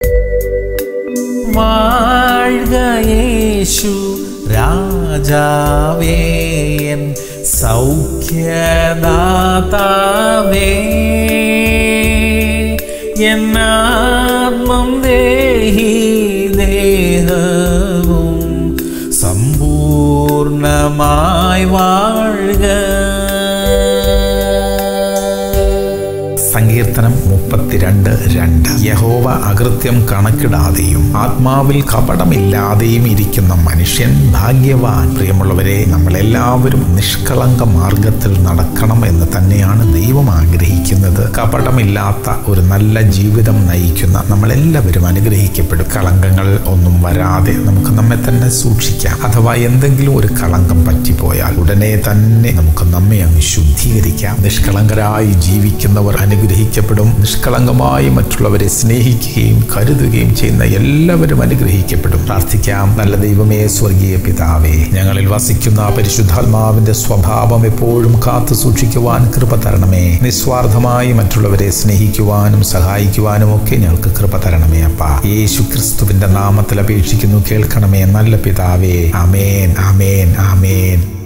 വാഴ്ക യേശു രാജാവേയൻ സൗഖ്യദാതാവേ എന്നാത്മം ദേഹി ദേഹവും സമ്പൂർണമായി വാഴുക സങ്കീർത്തനം മുപ്പത്തിരണ്ട് രണ്ട് യഹോവ അകൃത്യം കണക്കിടാതെയും ആത്മാവിൽ കപടമില്ലാതെയും ഇരിക്കുന്ന മനുഷ്യൻ ഭാഗ്യവാൻ പ്രിയമുള്ളവരെ നമ്മളെല്ലാവരും നിഷ്കളങ്ക മാർഗത്തിൽ നടക്കണം എന്ന് തന്നെയാണ് ദൈവം ആഗ്രഹിക്കുന്നത് കപടമില്ലാത്ത ഒരു നല്ല ജീവിതം നയിക്കുന്ന നമ്മളെല്ലാവരും അനുഗ്രഹിക്കപ്പെടും കളങ്കങ്ങൾ ഒന്നും വരാതെ നമുക്ക് നമ്മെ തന്നെ സൂക്ഷിക്കാം അഥവാ എന്തെങ്കിലും ഒരു കളങ്കം പറ്റിപ്പോയാൽ ഉടനെ തന്നെ നമുക്ക് നമ്മെ അങ്ങ് ശുദ്ധീകരിക്കാം നിഷ്കളങ്കരായി ജീവിക്കുന്നവർ അനുഗ്രഹിക്കപ്പെടും നിഷ്കളങ്കമായി മറ്റുള്ളവരെ സ്നേഹിക്കുകയും കരുതുകയും ചെയ്യുന്ന എല്ലാവരും അനുഗ്രഹിക്കപ്പെടും പ്രാർത്ഥിക്കാം നല്ല ദൈവമേ സ്വർഗീയ പിതാവേ ഞങ്ങളിൽ വസിക്കുന്ന പരിശുദ്ധാത്മാവിന്റെ സ്വഭാവം എപ്പോഴും കാത്തു സൂക്ഷിക്കുവാൻ കൃപ തരണമേ നിസ്വാർത്ഥമായി മറ്റുള്ളവരെ സ്നേഹിക്കുവാനും സഹായിക്കുവാനും ഒക്കെ ഞങ്ങൾക്ക് കൃപ തരണമേ അപ്പ യേശു ക്രിസ്തുവിന്റെ നാമത്തിൽ അപേക്ഷിക്കുന്നു കേൾക്കണമേ നല്ല പിതാവേ അമേൻ അമേൻ അമേൻ